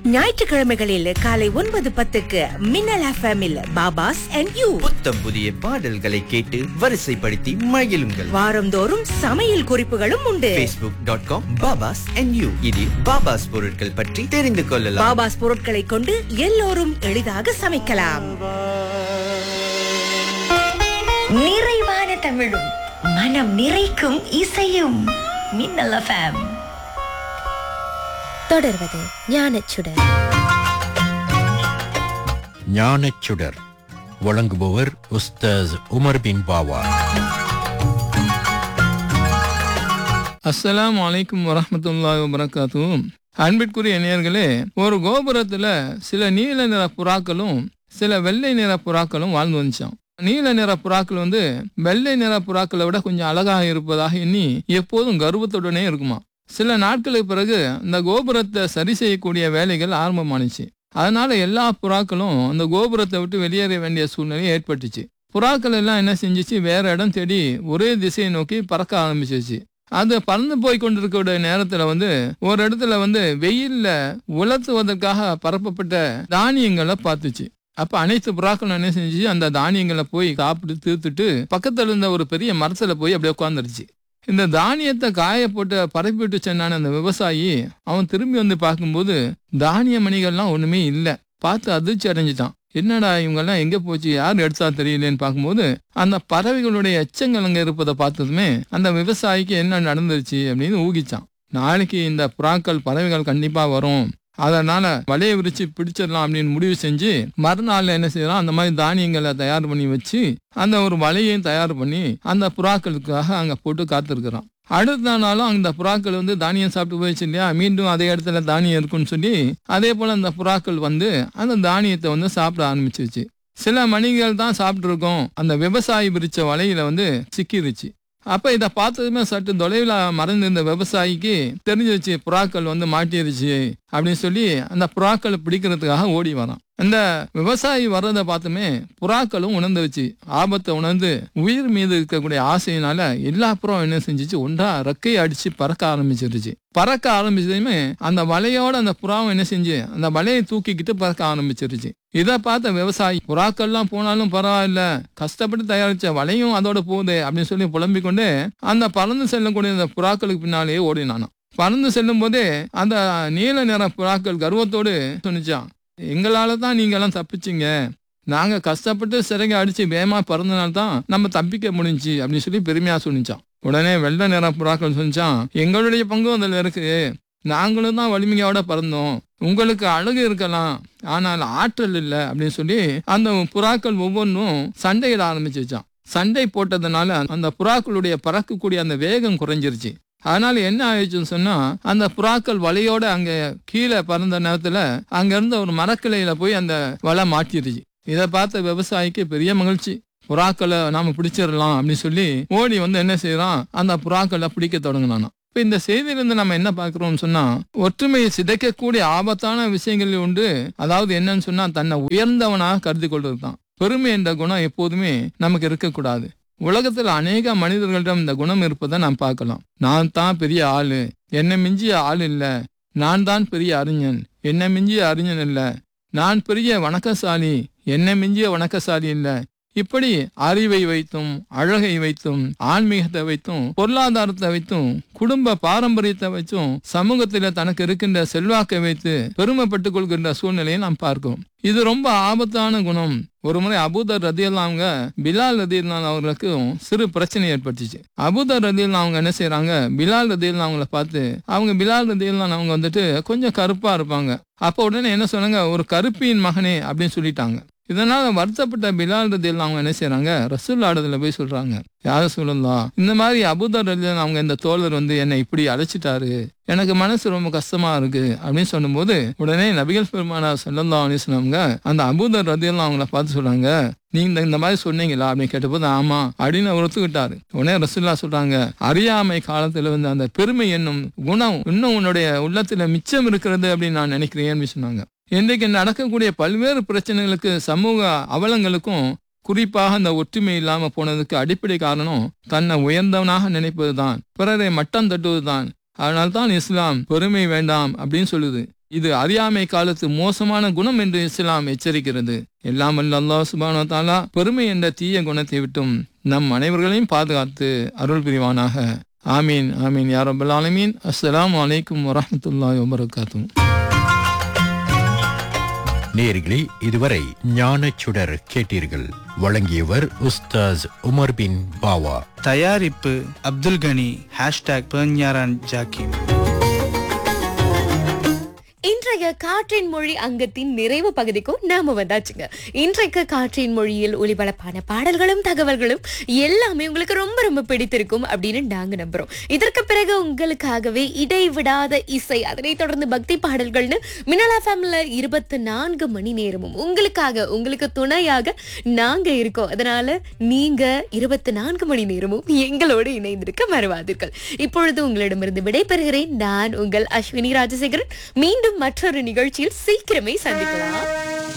ஞாயிற்றுக்கிழமைகளில் காலை ஒன்பது பத்துக்கு மின்னல் எஃப்எம்மில் பாபாஸ் அண்ட் யூ புத்தம் புதிய பாடல்களை கேட்டு வரிசைப்படுத்தி மகிழுங்கள் வாரந்தோறும் சமையல் குறிப்புகளும் உண்டு facebook.com dot com Babas and you இதில் பாபாஸ் பொருட்கள் பற்றி தெரிந்து கொள்ளலாம் பாபாஸ் பொருட்களை கொண்டு எல்லோரும் எளிதாக சமைக்கலாம் நிறைவான தமிழும் மனம் நிறைக்கும் இசையும் மின்னல் எஃப்எம் தொடர்வது ஞானச்சுடர் ஞானச்சுடர் வழங்குபவர் உஸ்தாஸ் உமர் பின் பாவா அஸ்ஸலாமு அலைக்கும் வரஹ்மத்துல்லாஹி வபரகாத்துஹு அன்பிற்குரிய நேயர்களே ஒரு கோபுரத்துல சில நீல நிற புறாக்களும் சில வெள்ளை நிற புறாக்களும் வாழ்ந்து வந்துச்சான் நீல நிற புறாக்கள் வந்து வெள்ளை நிற புறாக்களை விட கொஞ்சம் அழகாக இருப்பதாக எண்ணி எப்போதும் கர்வத்துடனே இருக்குமா சில நாட்களுக்கு பிறகு இந்த கோபுரத்தை சரி செய்யக்கூடிய வேலைகள் ஆரம்பமானுச்சு அதனால எல்லா புறாக்களும் அந்த கோபுரத்தை விட்டு வெளியேற வேண்டிய சூழ்நிலை ஏற்பட்டுச்சு புறாக்கள் எல்லாம் என்ன செஞ்சுச்சு வேற இடம் தேடி ஒரே திசையை நோக்கி பறக்க ஆரம்பிச்சிச்சு அது பறந்து போய் கொண்டிருக்கிற நேரத்துல வந்து ஒரு இடத்துல வந்து வெயில்ல உலர்த்துவதற்காக பரப்பப்பட்ட தானியங்களை பார்த்துச்சு அப்ப அனைத்து புறாக்களும் என்ன செஞ்சுச்சு அந்த தானியங்களை போய் சாப்பிட்டு தீர்த்துட்டு பக்கத்துல இருந்த ஒரு பெரிய மரத்துல போய் அப்படியே உட்காந்துருச்சு இந்த தானியத்தை காய போட்டு பரப்பி விட்டு சென்னான அந்த விவசாயி அவன் திரும்பி வந்து பார்க்கும்போது தானிய மணிகள்லாம் ஒண்ணுமே இல்லை பார்த்து அதிர்ச்சி அடைஞ்சிட்டான் என்னடா இவங்கெல்லாம் எங்க போச்சு யார் எடுத்தா தெரியலேன்னு பார்க்கும்போது அந்த பறவைகளுடைய எச்சங்கள் அங்க இருப்பதை பார்த்ததுமே அந்த விவசாயிக்கு என்ன நடந்துருச்சு அப்படின்னு ஊகிச்சான் நாளைக்கு இந்த புறாக்கள் பறவைகள் கண்டிப்பா வரும் அதனால வலையை விரிச்சு பிடிச்சிடலாம் அப்படின்னு முடிவு செஞ்சு மறுநாள் என்ன செய்யலாம் அந்த மாதிரி தானியங்களை தயார் பண்ணி வச்சு அந்த ஒரு வலையையும் தயார் பண்ணி அந்த புறாக்களுக்காக அங்க போட்டு காத்திருக்கிறான் அடுத்த நாளும் அந்த புறாக்கள் வந்து தானியம் சாப்பிட்டு போயிடுச்சு இல்லையா மீண்டும் அதே இடத்துல தானியம் இருக்குன்னு சொல்லி அதே போல அந்த புறாக்கள் வந்து அந்த தானியத்தை வந்து சாப்பிட ஆரம்பிச்சிருச்சு சில மணிகள் தான் சாப்பிட்டு இருக்கோம் அந்த விவசாயி விரிச்ச வலையில வந்து சிக்கிருச்சு அப்ப இதை பார்த்ததுமே சற்று தொலைவில் மறைந்திருந்த விவசாயிக்கு தெரிஞ்சிருச்சு புறாக்கள் வந்து மாட்டிருச்சு அப்படின்னு சொல்லி அந்த புறாக்களை பிடிக்கிறதுக்காக ஓடி வரான் அந்த விவசாயி வர்றதை பார்த்துமே புறாக்களும் உணர்ந்துருச்சு ஆபத்தை உணர்ந்து உயிர் மீது இருக்கக்கூடிய ஆசையினால எல்லா புறம் என்ன செஞ்சுச்சு ஒன்றா ரெக்கையை அடிச்சு பறக்க ஆரம்பிச்சிருச்சு பறக்க ஆரம்பிச்சதுமே அந்த வலையோட அந்த புறாவும் என்ன செஞ்சு அந்த வலையை தூக்கிக்கிட்டு பறக்க ஆரம்பிச்சிருச்சு இதை பார்த்த விவசாயி புறாக்கள்லாம் போனாலும் பரவாயில்ல கஷ்டப்பட்டு தயாரிச்ச வலையும் அதோட போகுது அப்படின்னு சொல்லி புலம்பிக் கொண்டு அந்த பறந்து செல்லக்கூடிய அந்த புறாக்களுக்கு பின்னாலேயே ஓடினானாம் பறந்து செல்லும் போதே அந்த நீல நிற புறாக்கள் கர்வத்தோடு சொன்னிச்சான் எங்களால தான் நீங்க எல்லாம் தப்பிச்சிங்க நாங்க கஷ்டப்பட்டு சிறகை அடிச்சு வேகமா பறந்தனால தான் நம்ம தப்பிக்க முடிஞ்சுச்சு அப்படின்னு சொல்லி பெருமையா சொன்னிச்சான் உடனே வெள்ளை நிற புறாக்கள் சொன்னிச்சான் எங்களுடைய பங்கும் அதுல இருக்கு நாங்களும் தான் வலிமையோட பறந்தோம் உங்களுக்கு அழகு இருக்கலாம் ஆனால் ஆற்றல் இல்லை அப்படின்னு சொல்லி அந்த புறாக்கள் ஒவ்வொன்றும் சண்டையிட ஆரம்பிச்சிருச்சான் சண்டை போட்டதுனால அந்த புறாக்களுடைய பறக்கக்கூடிய அந்த வேகம் குறைஞ்சிருச்சு அதனால என்ன ஆயிடுச்சுன்னு சொன்னா அந்த புறாக்கள் வலையோட அங்க கீழே பறந்த நேரத்துல அங்க இருந்த ஒரு மரக்கிளையில போய் அந்த வலை மாட்டிருச்சு இதை பார்த்த விவசாயிக்கு பெரிய மகிழ்ச்சி புறாக்களை நாம பிடிச்சிடலாம் அப்படின்னு சொல்லி ஓடி வந்து என்ன செய்யறான் அந்த புறாக்களை பிடிக்க தொடங்கினானா இப்ப இந்த செய்தியிலிருந்து நம்ம என்ன பார்க்கிறோம்னு சொன்னா ஒற்றுமையை சிதைக்கக்கூடிய ஆபத்தான விஷயங்கள் உண்டு அதாவது என்னன்னு சொன்னா தன்னை உயர்ந்தவனாக கருதி கொள்வதுதான் பெருமை என்ற குணம் எப்போதுமே நமக்கு இருக்கக்கூடாது உலகத்துல அநேக மனிதர்களிடம் இந்த குணம் இருப்பதை நாம் பார்க்கலாம் நான் தான் பெரிய ஆளு என்னை மிஞ்சிய ஆள் இல்ல நான் தான் பெரிய அறிஞன் என்னை மிஞ்சிய அறிஞன் இல்ல நான் பெரிய வணக்கசாலி என்னை மிஞ்சிய வணக்கசாலி இல்ல இப்படி அறிவை வைத்தும் அழகை வைத்தும் ஆன்மீகத்தை வைத்தும் பொருளாதாரத்தை வைத்தும் குடும்ப பாரம்பரியத்தை வச்சும் சமூகத்துல தனக்கு இருக்கின்ற செல்வாக்கை வைத்து பெருமைப்பட்டுக் கொள்கின்ற சூழ்நிலையை நாம் பார்க்கிறோம் இது ரொம்ப ஆபத்தான குணம் ஒரு முறை அபூதர் ரதியல் அவங்க பிலால் ரதியல் அவர்களுக்கும் சிறு பிரச்சனை ஏற்பட்டுச்சு அபூதர் ரதியல் அவங்க என்ன செய்யறாங்க பிலால் ரதியல் அவங்கள பார்த்து அவங்க பிலால் ரதியல் அவங்க வந்துட்டு கொஞ்சம் கருப்பா இருப்பாங்க அப்ப உடனே என்ன சொன்னாங்க ஒரு கருப்பியின் மகனே அப்படின்னு சொல்லிட்டாங்க இதனால வருத்தப்பட்ட பிலால் ரதியல் அவங்க என்ன செய்யறாங்க ரசூல்லாடத்துல போய் சொல்றாங்க யார சொல்லலாம் இந்த மாதிரி அபுதர் ரதியல் அவங்க இந்த தோழர் வந்து என்னை இப்படி அழைச்சிட்டாரு எனக்கு மனசு ரொம்ப கஷ்டமா இருக்கு அப்படின்னு சொல்லும்போது உடனே நபிகள் பெருமானா சொல்லலாம் அலிஸ்லாம்ங்க அந்த அபூதர் ரதியெல்லாம் அவங்கள பார்த்து சொல்றாங்க நீங்க இந்த மாதிரி சொன்னீங்களா அப்படின்னு கேட்டபோது ஆமா அப்படின்னு அவர் ஒத்துக்கிட்டாரு உடனே ரசுல்லா சொல்றாங்க அறியாமை காலத்துல வந்து அந்த பெருமை என்னும் குணம் இன்னும் உன்னுடைய உள்ளத்துல மிச்சம் இருக்கிறது அப்படின்னு நான் நினைக்கிறேன் அப்படின்னு சொன்னாங்க இன்றைக்கு நடக்கக்கூடிய பல்வேறு பிரச்சனைகளுக்கு சமூக அவலங்களுக்கும் குறிப்பாக அந்த ஒற்றுமை இல்லாம போனதுக்கு அடிப்படை காரணம் தன்னை உயர்ந்தவனாக நினைப்பதுதான் பிறரை மட்டம் தட்டுவதுதான் அதனால்தான் இஸ்லாம் பெருமை வேண்டாம் அப்படின்னு சொல்லுது இது அறியாமை காலத்து மோசமான குணம் என்று இஸ்லாம் எச்சரிக்கிறது எல்லாம் அல்ல அல்லாஹ் சுபானோ தாலா பெருமை என்ற தீய குணத்தை விட்டும் நம் அனைவர்களையும் பாதுகாத்து அருள் புரிவானாக ஆமீன் ஆமீன் யா ரப்பல் ஆலமீன் அஸ்ஸலாமு அலைக்கும் வரஹ்மத்துல்லாஹி வபரகாத்துஹு நேர்களே இதுவரை ஞானச்சுடர் கேட்டீர்கள் வழங்கியவர் உஸ்தாஸ் உமர் பின் பாவா தயாரிப்பு அப்துல் கனி ஹேஷ்டாக் பெர்ஞாரான் ஜாக்கிம் இன்றைய காற்றின் மொழி அங்கத்தின் நிறைவு பகுதிக்கும் நாம வந்தாச்சுங்க இன்றைக்கு காற்றின் மொழியில் ஒளிபரப்பான பாடல்களும் தகவல்களும் எல்லாமே உங்களுக்கு ரொம்ப ரொம்ப பிடித்திருக்கும் அப்படின்னு நாங்க நம்புறோம் இதற்கு பிறகு உங்களுக்காகவே இடைவிடாத இசை அதனை தொடர்ந்து பக்தி பாடல்கள்னு மினலா ஃபேமில இருபத்தி நான்கு மணி நேரமும் உங்களுக்காக உங்களுக்கு துணையாக நாங்க இருக்கோம் அதனால நீங்க இருபத்தி நான்கு மணி நேரமும் எங்களோடு இணைந்திருக்க மறவாதீர்கள் இப்பொழுது உங்களிடமிருந்து விடைபெறுகிறேன் நான் உங்கள் அஸ்வினி ராஜசேகரன் மீண்டும் மற்றொரு நிகழ்ச்சியில் சீக்கிரமே சந்திக்கலாம்